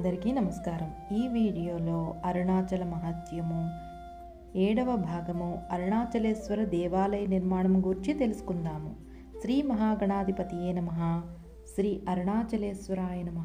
అందరికీ నమస్కారం ఈ వీడియోలో అరుణాచల మహత్యము ఏడవ భాగము అరుణాచలేశ్వర దేవాలయ నిర్మాణం గురించి తెలుసుకుందాము శ్రీ మహాగణాధిపతియే నమ శ్రీ అరుణాచలేశ్వరాయ నమ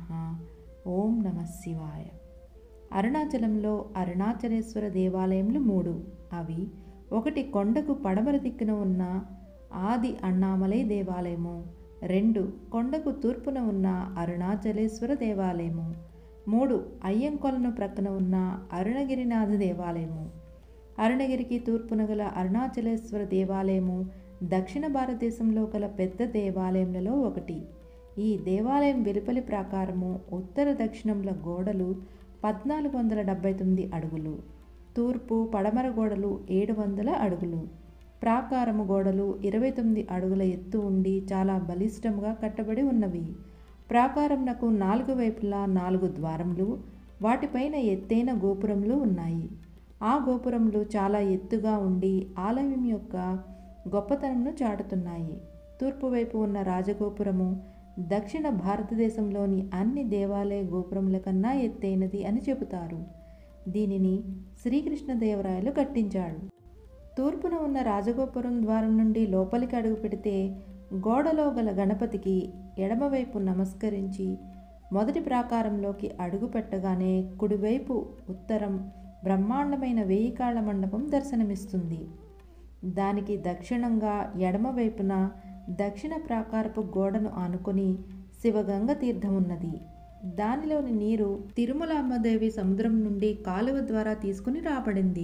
ఓం నమ శివాయ అరుణాచలంలో అరుణాచలేశ్వర దేవాలయములు మూడు అవి ఒకటి కొండకు పడమర దిక్కున ఉన్న ఆది అన్నామలై దేవాలయము రెండు కొండకు తూర్పున ఉన్న అరుణాచలేశ్వర దేవాలయము మూడు అయ్యంకొలను ప్రక్కన ఉన్న అరుణగిరినాథ దేవాలయము అరుణగిరికి తూర్పున గల అరుణాచలేశ్వర దేవాలయము దక్షిణ భారతదేశంలో గల పెద్ద దేవాలయములలో ఒకటి ఈ దేవాలయం వెలుపలి ప్రాకారము ఉత్తర దక్షిణంలో గోడలు పద్నాలుగు వందల డెబ్బై తొమ్మిది అడుగులు తూర్పు పడమర గోడలు ఏడు వందల అడుగులు ప్రాకారము గోడలు ఇరవై తొమ్మిది అడుగుల ఎత్తు ఉండి చాలా బలిష్టంగా కట్టబడి ఉన్నవి ప్రాకారంనకు నాలుగు వైపులా నాలుగు ద్వారములు వాటిపైన ఎత్తైన గోపురములు ఉన్నాయి ఆ గోపురములు చాలా ఎత్తుగా ఉండి ఆలయం యొక్క గొప్పతనంను చాటుతున్నాయి తూర్పు వైపు ఉన్న రాజగోపురము దక్షిణ భారతదేశంలోని అన్ని దేవాలయ గోపురముల కన్నా ఎత్తైనది అని చెబుతారు దీనిని శ్రీకృష్ణదేవరాయలు కట్టించాడు తూర్పున ఉన్న రాజగోపురం ద్వారం నుండి లోపలికి అడుగు పెడితే గోడలో గల గణపతికి ఎడమవైపు నమస్కరించి మొదటి ప్రాకారంలోకి అడుగు పెట్టగానే కుడివైపు ఉత్తరం బ్రహ్మాండమైన వేయి కాళ్ల మండపం దర్శనమిస్తుంది దానికి దక్షిణంగా ఎడమవైపున దక్షిణ ప్రాకారపు గోడను ఆనుకొని శివగంగ తీర్థం ఉన్నది దానిలోని నీరు తిరుమల అమ్మదేవి సముద్రం నుండి కాలువ ద్వారా తీసుకుని రాబడింది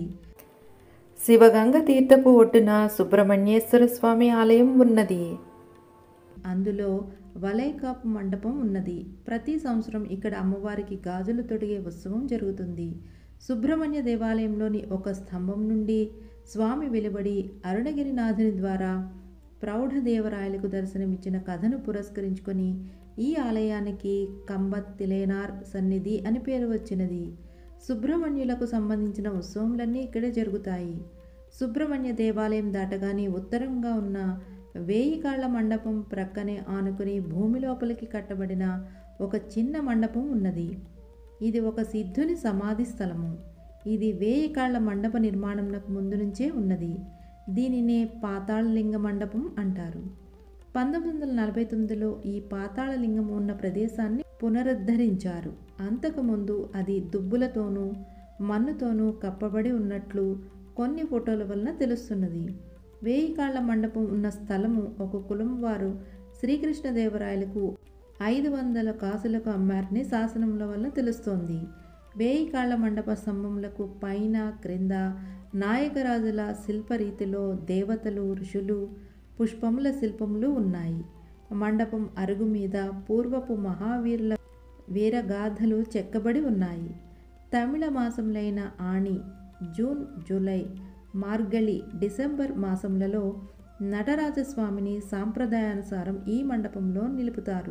శివగంగ తీర్థపు ఒడ్డున సుబ్రహ్మణ్యేశ్వర స్వామి ఆలయం ఉన్నది అందులో వలైకాపు మండపం ఉన్నది ప్రతి సంవత్సరం ఇక్కడ అమ్మవారికి గాజులు తొడిగే ఉత్సవం జరుగుతుంది సుబ్రహ్మణ్య దేవాలయంలోని ఒక స్తంభం నుండి స్వామి వెలువడి అరుణగిరినాథుని ద్వారా ప్రౌఢదేవరాయలకు దర్శనమిచ్చిన కథను పురస్కరించుకొని ఈ ఆలయానికి కంబత్ తిలేనార్ సన్నిధి అని పేరు వచ్చినది సుబ్రహ్మణ్యులకు సంబంధించిన ఉత్సవములన్నీ ఇక్కడే జరుగుతాయి సుబ్రహ్మణ్య దేవాలయం దాటగానే ఉత్తరంగా ఉన్న వేయి కాళ్ల మండపం ప్రక్కనే ఆనుకుని భూమి లోపలికి కట్టబడిన ఒక చిన్న మండపం ఉన్నది ఇది ఒక సిద్ధుని సమాధి స్థలము ఇది వేయి కాళ్ల మండప నిర్మాణంకు ముందు నుంచే ఉన్నది దీనినే పాతాళలింగ మండపం అంటారు పంతొమ్మిది వందల నలభై తొమ్మిదిలో ఈ పాతాళలింగం ఉన్న ప్రదేశాన్ని పునరుద్ధరించారు అంతకుముందు అది దుబ్బులతోనూ మన్నుతోనూ కప్పబడి ఉన్నట్లు కొన్ని ఫోటోల వలన తెలుస్తున్నది వేయి కాళ్ల మండపం ఉన్న స్థలము ఒక కులం వారు శ్రీకృష్ణదేవరాయలకు ఐదు వందల కాసులకు అమ్మారని శాసనముల వల్ల తెలుస్తోంది వేయి కాళ్ల మండప స్తంభములకు పైన క్రింద నాయకరాజుల శిల్పరీతిలో దేవతలు ఋషులు పుష్పముల శిల్పములు ఉన్నాయి మండపం అరుగు మీద పూర్వపు మహావీరుల వీరగాథలు చెక్కబడి ఉన్నాయి తమిళ మాసములైన Aani June July Margazhi December మాసములలో నటరాజస్వామిని సాంప్రదాయానుసారం ఈ మండపంలో నిలుపుతారు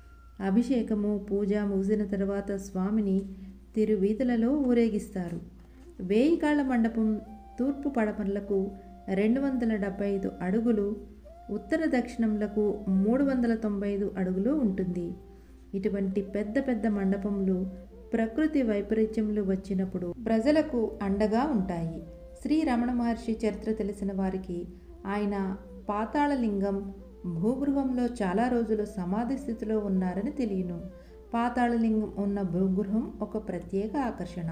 అభిషేకము పూజ ముగిసిన తర్వాత స్వామిని తిరువీధులలో ఊరేగిస్తారు వేయి కాళ్ల మండపం తూర్పు పడమరలకు రెండు వందల డెబ్బై ఐదు అడుగులు ఉత్తర దక్షిణంలకు మూడు వందల తొంభై ఐదు అడుగులు ఉంటుంది ఇటువంటి పెద్ద పెద్ద మండపములు ప్రకృతి వైపరీత్యములు వచ్చినప్పుడు ప్రజలకు అండగా ఉంటాయి శ్రీ రమణ మహర్షి చరిత్ర తెలిసిన వారికి ఆయన పాతాళలింగం భూగృహంలో చాలా రోజులు సమాధి స్థితిలో ఉన్నారని తెలియను పాతాళలింగం ఉన్న భూగృహం ఒక ప్రత్యేక ఆకర్షణ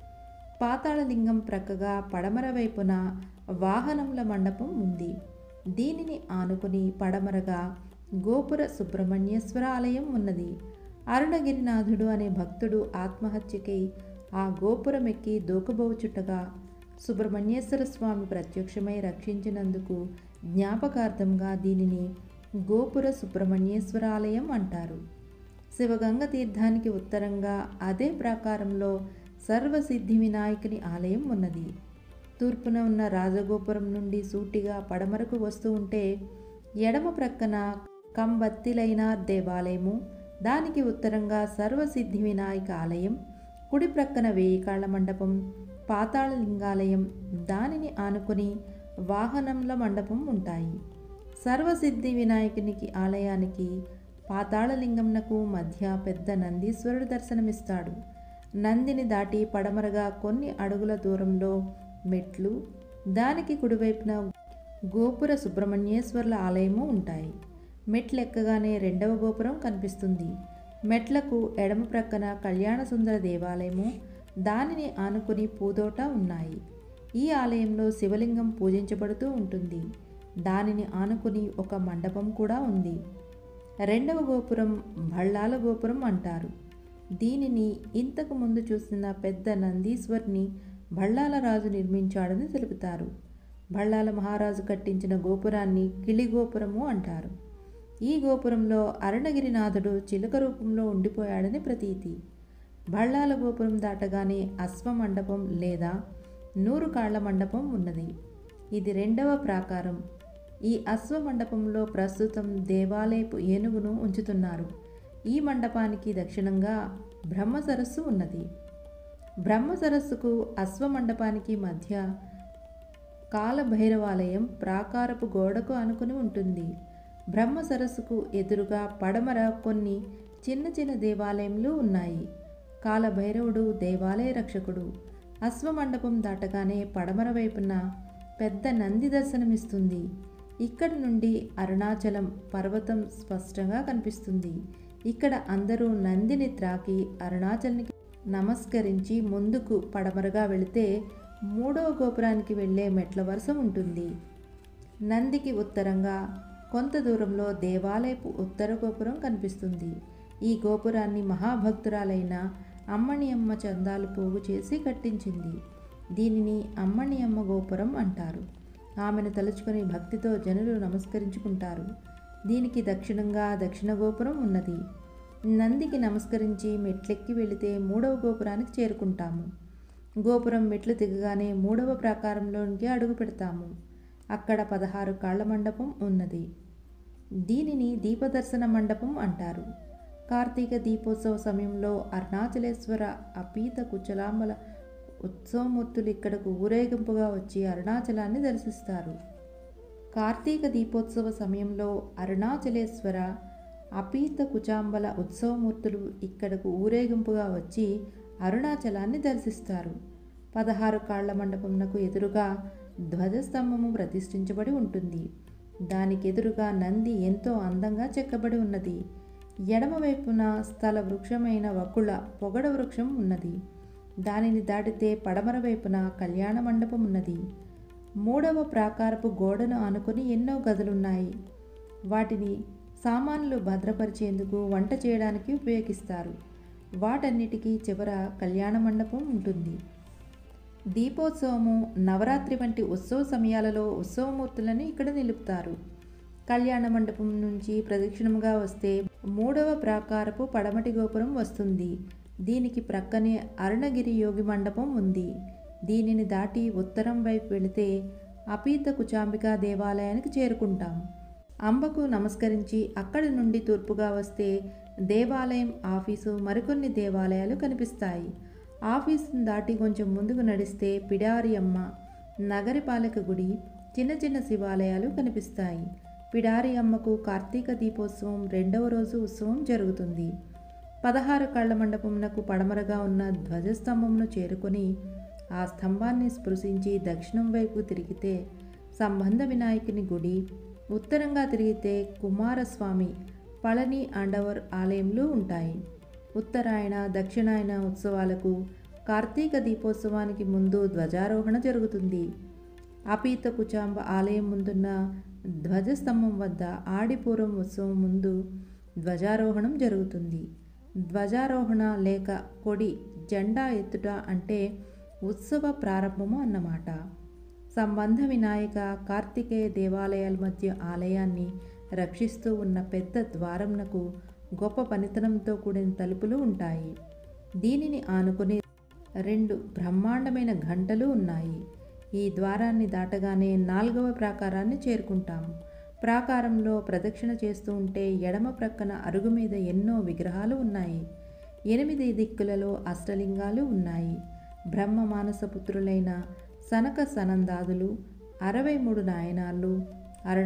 పాతాళలింగం ప్రక్కగా పడమర వైపున వాహనముల మండపం ఉంది దీనిని ఆనుకుని పడమరగా గోపుర సుబ్రహ్మణ్యేశ్వర ఆలయం ఉన్నది అరుణగిరినాథుడు అనే భక్తుడు ఆత్మహత్యకై ఆ గోపురం ఎక్కి దూకబోచుట్టగా సుబ్రహ్మణ్యేశ్వర స్వామి ప్రత్యక్షమై రక్షించినందుకు జ్ఞాపకార్థంగా దీనిని గోపుర సుబ్రహ్మణ్యేశ్వర ఆలయం అంటారు శివగంగ తీర్థానికి ఉత్తరంగా అదే ప్రాకారంలో సర్వసిద్ధి వినాయకుని ఆలయం ఉన్నది తూర్పున ఉన్న రాజగోపురం నుండి సూటిగా పడమరకు వస్తూ ఉంటే ఎడమ ప్రక్కన కంబత్తిలైన దేవాలయము దానికి ఉత్తరంగా సర్వసిద్ధి వినాయక ఆలయం కుడి ప్రక్కన వేయి కాళ్ల మండపం పాతాళ లింగాలయం దానిని ఆనుకొని వాహనంల మండపం ఉంటాయి సర్వసిద్ధి వినాయకునికి ఆలయానికి పాతాళలింగంనకు మధ్య పెద్ద నందీశ్వరుడు దర్శనమిస్తాడు నందిని దాటి పడమరగా కొన్ని అడుగుల దూరంలో మెట్లు దానికి కుడివైపున గోపుర సుబ్రహ్మణ్యేశ్వర్ల ఆలయము ఉంటాయి మెట్లెక్కగానే రెండవ గోపురం కనిపిస్తుంది మెట్లకు ఎడమ ప్రక్కన కళ్యాణసుందర దేవాలయము దానిని ఆనుకుని పూదోట ఉన్నాయి ఈ ఆలయంలో శివలింగం పూజించబడుతూ ఉంటుంది దానిని ఆనుకుని ఒక మండపం కూడా ఉంది రెండవ గోపురం భళ్ళాల గోపురం అంటారు దీనిని ఇంతకు ముందు చూసిన పెద్ద నందీశ్వర్ని భళ్ళాల రాజు నిర్మించాడని తెలుపుతారు భళ్ళాల మహారాజు కట్టించిన గోపురాన్ని కిళి గోపురము అంటారు ఈ గోపురంలో అరుణగిరినాథుడు చిలుక రూపంలో ఉండిపోయాడని ప్రతీతి భళ్ళాల గోపురం దాటగానే అశ్వ మండపం లేదా నూరు కాళ్ల మండపం ఉన్నది ఇది రెండవ ప్రాకారం ఈ అశ్వ మండపంలో ప్రస్తుతం దేవాలయపు ఏనుగును ఉంచుతున్నారు ఈ మండపానికి దక్షిణంగా బ్రహ్మ సరస్సు ఉన్నది బ్రహ్మ సరస్సుకు అశ్వ మండపానికి మధ్య కాలభైరవాలయం ప్రాకారపు గోడకు అనుకుని ఉంటుంది బ్రహ్మ సరస్సుకు ఎదురుగా పడమర కొన్ని చిన్న చిన్న దేవాలయములు ఉన్నాయి కాలభైరవుడు దేవాలయ రక్షకుడు అశ్వమండపం దాటగానే పడమర వైపున పెద్ద నంది దర్శనమిస్తుంది ఇక్కడి నుండి అరుణాచలం పర్వతం స్పష్టంగా కనిపిస్తుంది ఇక్కడ అందరూ నందిని త్రాకి అరుణాచల్నికి నమస్కరించి ముందుకు పడమరగా వెళితే మూడవ గోపురానికి వెళ్ళే మెట్ల వరుస ఉంటుంది నందికి ఉత్తరంగా కొంత దూరంలో దేవాలయపు ఉత్తర గోపురం కనిపిస్తుంది ఈ గోపురాన్ని మహాభక్తురాలైన అమ్మణియమ్మ చందాలు పోగు చేసి కట్టించింది దీనిని అమ్మణియమ్మ గోపురం అంటారు ఆమెను తలుచుకొని భక్తితో జనులు నమస్కరించుకుంటారు దీనికి దక్షిణంగా దక్షిణ గోపురం ఉన్నది నందికి నమస్కరించి మెట్లెక్కి వెళితే మూడవ గోపురానికి చేరుకుంటాము గోపురం మెట్లు దిగగానే మూడవ ప్రాకారంలోనికి అడుగు పెడతాము అక్కడ పదహారు కాళ్ల మండపం ఉన్నది దీనిని దీపదర్శన మండపం అంటారు కార్తీక దీపోత్సవ సమయంలో అరుణాచలేశ్వర అపీత కుచలాంబల ఉత్సవమూర్తులు ఇక్కడకు ఊరేగింపుగా వచ్చి అరుణాచలాన్ని దర్శిస్తారు కార్తీక దీపోత్సవ సమయంలో అరుణాచలేశ్వర అపీత కుచాంబల ఉత్సవమూర్తులు ఇక్కడకు ఊరేగింపుగా వచ్చి అరుణాచలాన్ని దర్శిస్తారు పదహారు కాళ్ల మండపంనకు ఎదురుగా ధ్వజస్తంభము ప్రతిష్ఠించబడి ఉంటుంది దానికి ఎదురుగా నంది ఎంతో అందంగా చెక్కబడి ఉన్నది ఎడమవైపున స్థల వృక్షమైన వకుళ పొగడ వృక్షం ఉన్నది దానిని దాటితే పడమర వైపున కళ్యాణ మండపం ఉన్నది మూడవ ప్రాకారపు గోడను ఆనుకొని ఎన్నో గదులున్నాయి వాటిని సామాన్లు భద్రపరిచేందుకు వంట చేయడానికి ఉపయోగిస్తారు వాటన్నిటికీ చివర కళ్యాణ మండపం ఉంటుంది దీపోత్సవము నవరాత్రి వంటి ఉత్సవ సమయాలలో ఉత్సవమూర్తులను ఇక్కడ నిలుపుతారు కళ్యాణ మండపం నుంచి ప్రదక్షిణముగా వస్తే మూడవ ప్రాకారపు పడమటి గోపురం వస్తుంది దీనికి ప్రక్కనే అరుణగిరి యోగి మండపం ఉంది దీనిని దాటి ఉత్తరం వైపు వెళితే అపీత కుచాంబికా దేవాలయానికి చేరుకుంటాం అంబకు నమస్కరించి అక్కడి నుండి తూర్పుగా వస్తే దేవాలయం ఆఫీసు మరికొన్ని దేవాలయాలు కనిపిస్తాయి ఆఫీసును దాటి కొంచెం ముందుకు నడిస్తే పిడారి అమ్మ నగరపాలక గుడి చిన్న చిన్న శివాలయాలు కనిపిస్తాయి పిడారి అమ్మకు కార్తీక దీపోత్సవం రెండవ రోజు ఉత్సవం జరుగుతుంది పదహారు కళ్ళ మండపమునకు పడమరగా ఉన్న ధ్వజస్తంభమును చేరుకొని ఆ స్తంభాన్ని స్పృశించి దక్షిణం వైపు తిరిగితే సంబంధ వినాయకుని గుడి ఉత్తరంగా తిరిగితే కుమారస్వామి పళని ఆండవర్ ఆలయంలు ఉంటాయి ఉత్తరాయణ దక్షిణాయన ఉత్సవాలకు కార్తీక దీపోత్సవానికి ముందు ధ్వజారోహణ జరుగుతుంది అపీత కుచాంబ ఆలయం ముందున్న ధ్వజస్తంభం వద్ద ఆడిపూర్వం ఉత్సవం ముందు ధ్వజారోహణం జరుగుతుంది ధ్వజారోహణ లేక కొడి జెండా ఎత్తుట అంటే ఉత్సవ ప్రారంభము అన్నమాట సంబంధ వినాయక కార్తికేయ దేవాలయాల మధ్య ఆలయాన్ని రక్షిస్తూ ఉన్న పెద్ద ద్వారంనకు గొప్ప పనితనంతో కూడిన తలుపులు ఉంటాయి దీనిని ఆనుకుని రెండు బ్రహ్మాండమైన గంటలు ఉన్నాయి ఈ ద్వారాన్ని దాటగానే నాలుగవ ప్రాకారాన్ని చేరుకుంటాం ప్రాకారంలో ప్రదక్షిణ చేస్తూ ఉంటే ఎడమ ప్రక్కన అరుగు మీద ఎన్నో విగ్రహాలు ఉన్నాయి ఎనిమిది దిక్కులలో అష్టలింగాలు ఉన్నాయి బ్రహ్మ మానసపుత్రులైన సనక సనందాదులు అరవై మూడు నాయనాళ్ళు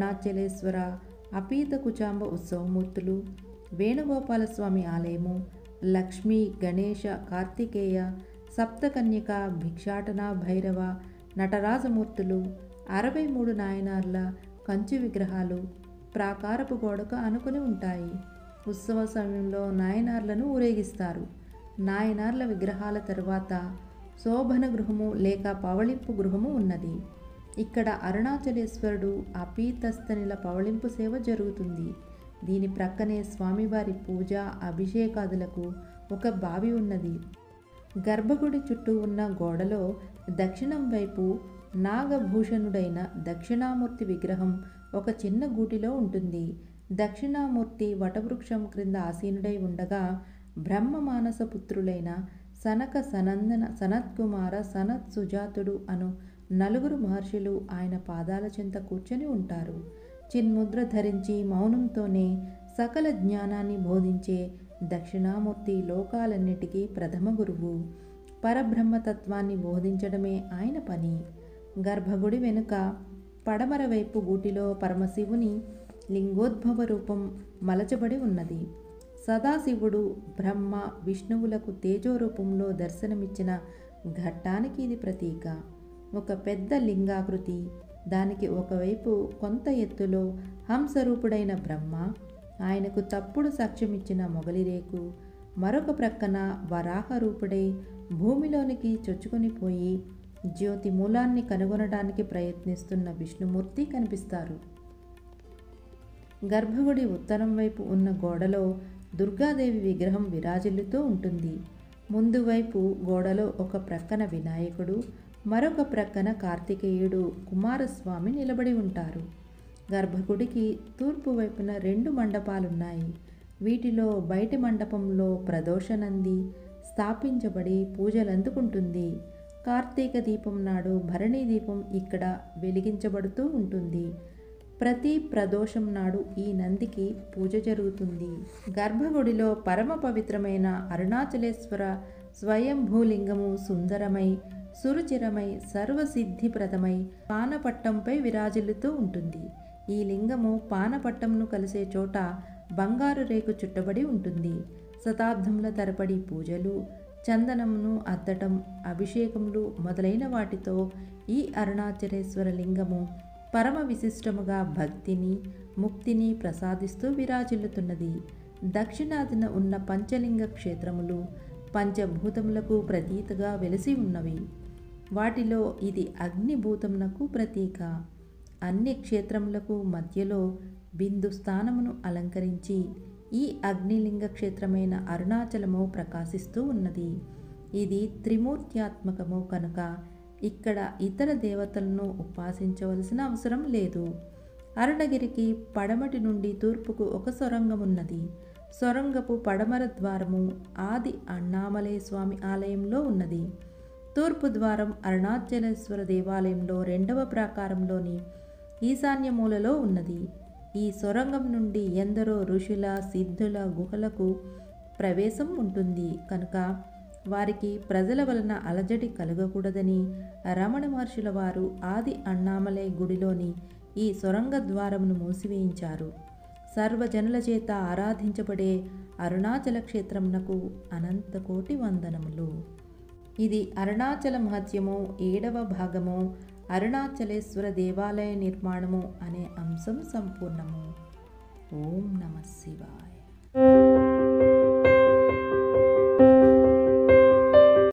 అరుణాచలేశ్వర అపీత కుచాంబ ఉత్సవమూర్తులు వేణుగోపాలస్వామి ఆలయము లక్ష్మీ గణేశ కార్తికేయ సప్తకన్యక భిక్షాటన భైరవ నటరాజమూర్తులు అరవై మూడు నాయనార్ల కంచు విగ్రహాలు ప్రాకారపు గోడకు అనుకుని ఉంటాయి ఉత్సవ సమయంలో నాయనార్లను ఊరేగిస్తారు నాయనార్ల విగ్రహాల తరువాత శోభన గృహము లేక పవళింపు గృహము ఉన్నది ఇక్కడ అరుణాచలేశ్వరుడు అపీతస్తనిల పవళింపు సేవ జరుగుతుంది దీని ప్రక్కనే స్వామివారి పూజ అభిషేకాదులకు ఒక బావి ఉన్నది గర్భగుడి చుట్టూ ఉన్న గోడలో దక్షిణం వైపు నాగభూషణుడైన దక్షిణామూర్తి విగ్రహం ఒక చిన్న గూటిలో ఉంటుంది దక్షిణామూర్తి వటవృక్షం క్రింద ఆసీనుడై ఉండగా బ్రహ్మ మానస పుత్రులైన సనక సనందన సనత్కుమార సనత్ సుజాతుడు అను నలుగురు మహర్షులు ఆయన పాదాల చెంత కూర్చొని ఉంటారు చిన్ముద్ర ధరించి మౌనంతోనే సకల జ్ఞానాన్ని బోధించే దక్షిణామూర్తి లోకాలన్నిటికీ ప్రథమ గురువు పరబ్రహ్మతత్వాన్ని బోధించడమే ఆయన పని గర్భగుడి వెనుక పడమర వైపు గూటిలో పరమశివుని లింగోద్భవ రూపం మలచబడి ఉన్నది సదాశివుడు బ్రహ్మ విష్ణువులకు తేజో రూపంలో దర్శనమిచ్చిన ఘట్టానికి ఇది ప్రతీక ఒక పెద్ద లింగాకృతి దానికి ఒకవైపు కొంత ఎత్తులో హంసరూపుడైన బ్రహ్మ ఆయనకు తప్పుడు సాక్ష్యమిచ్చిన మొగలిరేకు మరొక ప్రక్కన వరాహ రూపుడై భూమిలోనికి చొచ్చుకొని పోయి జ్యోతి మూలాన్ని కనుగొనడానికి ప్రయత్నిస్తున్న విష్ణుమూర్తి కనిపిస్తారు గర్భగుడి ఉత్తరం వైపు ఉన్న గోడలో దుర్గాదేవి విగ్రహం విరాజిల్లుతూ ఉంటుంది ముందు వైపు గోడలో ఒక ప్రక్కన వినాయకుడు మరొక ప్రక్కన కార్తికేయుడు కుమారస్వామి నిలబడి ఉంటారు గర్భగుడికి తూర్పు వైపున రెండు మండపాలున్నాయి వీటిలో బయటి మండపంలో ప్రదోషనంది స్థాపించబడి పూజలందుకుంటుంది కార్తీక దీపం నాడు భరణీ దీపం ఇక్కడ వెలిగించబడుతూ ఉంటుంది ప్రతి ప్రదోషం నాడు ఈ నందికి పూజ జరుగుతుంది గర్భగుడిలో పరమ పవిత్రమైన అరుణాచలేశ్వర స్వయంభూలింగము సుందరమై సురుచిరమై సర్వసిద్ధిప్రదమై పానపట్టంపై విరాజిల్లుతూ ఉంటుంది ఈ లింగము పానపట్టంను కలిసే చోట బంగారు రేకు చుట్టబడి ఉంటుంది శతాబ్దముల తరబడి పూజలు చందనమును అద్దటం అభిషేకములు మొదలైన వాటితో ఈ అరుణాచలేశ్వర లింగము పరమ విశిష్టముగా భక్తిని ముక్తిని ప్రసాదిస్తూ విరాజిల్లుతున్నది దక్షిణాదిన ఉన్న పంచలింగ క్షేత్రములు పంచభూతములకు ప్రతీతగా వెలిసి ఉన్నవి వాటిలో ఇది అగ్నిభూతమునకు ప్రతీక అన్ని క్షేత్రములకు మధ్యలో బిందు స్థానమును అలంకరించి ఈ అగ్నిలింగ క్షేత్రమైన అరుణాచలము ప్రకాశిస్తూ ఉన్నది ఇది త్రిమూర్త్యాత్మకము కనుక ఇక్కడ ఇతర దేవతలను ఉపాసించవలసిన అవసరం లేదు అరుణగిరికి పడమటి నుండి తూర్పుకు ఒక సొరంగం ఉన్నది సొరంగపు పడమర ద్వారము ఆది అన్నామలే స్వామి ఆలయంలో ఉన్నది తూర్పు ద్వారం అరుణాచలేశ్వర దేవాలయంలో రెండవ ప్రాకారంలోని ఈశాన్య మూలలో ఉన్నది ఈ సొరంగం నుండి ఎందరో ఋషుల సిద్ధుల గుహలకు ప్రవేశం ఉంటుంది కనుక వారికి ప్రజల వలన అలజడి కలగకూడదని రమణ మహర్షుల వారు ఆది అన్నామలై గుడిలోని ఈ సొరంగ ద్వారమును మూసివేయించారు సర్వజనుల చేత ఆరాధించబడే అరుణాచల క్షేత్రమునకు అనంతకోటి వందనములు ఇది అరుణాచల మహత్యము ఏడవ భాగము అరుణాచలేశ్వర దేవాలయ నిర్మాణము అనే అంశం సంపూర్ణము ఓం నమ శివాయ